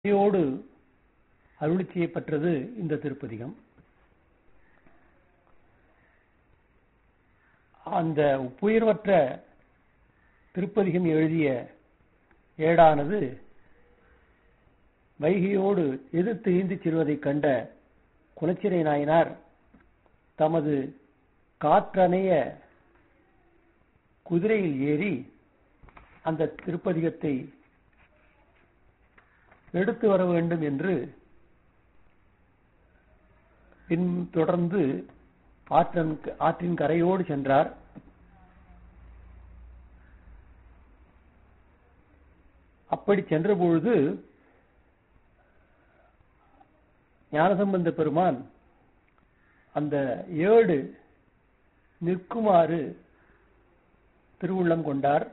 யோடு அருளி செய்யப்பட்டது இந்த திருப்பதிகம் அந்த உப்புயர்வற்ற திருப்பதிகம் எழுதிய ஏடானது வைகையோடு எதிர்த்து ஈந்திச் செல்வதைக் கண்ட குலச்சிறை நாயனார் தமது காற்றணைய குதிரையில் ஏறி அந்த திருப்பதிகத்தை எடுத்து வர வேண்டும் என்று பின் தொடர்ந்து ஆற்றன் ஆற்றின் கரையோடு சென்றார் அப்படி சென்றபொழுது ஞானசம்பந்த பெருமான் அந்த ஏடு நிற்குமாறு திருவுள்ளம் கொண்டார்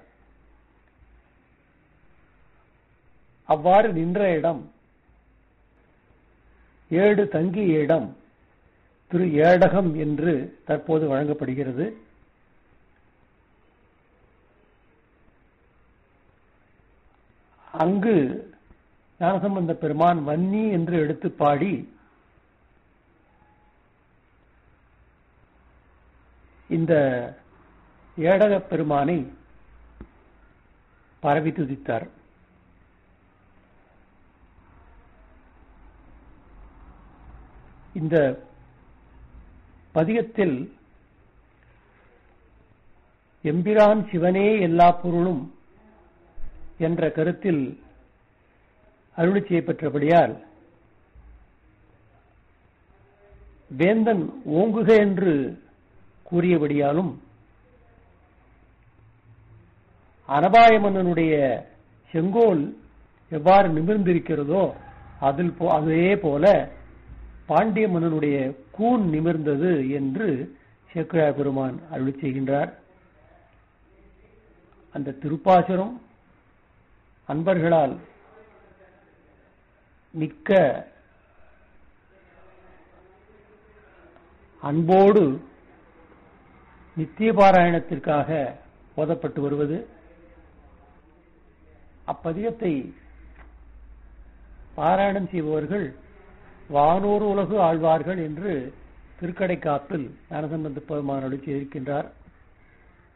அவ்வாறு நின்ற இடம் ஏடு தங்கிய இடம் திரு ஏடகம் என்று தற்போது வழங்கப்படுகிறது அங்கு ஞானசம்பந்த பெருமான் வன்னி என்று எடுத்து பாடி இந்த ஏடக பெருமானை பரவி துதித்தார் இந்த பதிகத்தில் எம்பிரான் சிவனே எல்லா பொருளும் என்ற கருத்தில் அருளி செய்யப்பெற்றபடியால் வேந்தன் ஓங்குக என்று கூறியபடியாலும் அனபாய மன்னனுடைய செங்கோல் எவ்வாறு நிமிர்ந்திருக்கிறதோ அதில் அதே போல பாண்டிய மன்னனுடைய கூன் நிமிர்ந்தது என்று சேக்கிழார் பெருமான் அருளி செய்கின்றார் அந்த திருப்பாசுரம் அன்பர்களால் மிக்க அன்போடு நித்திய பாராயணத்திற்காக ஓதப்பட்டு வருவது அப்பதிகத்தை பாராயணம் செய்பவர்கள் வானூர் உலகு ஆழ்வார்கள் என்று திருக்கடை காப்பில் ஞானசம்பந்த பெருமானோடு செய்திருக்கின்றார்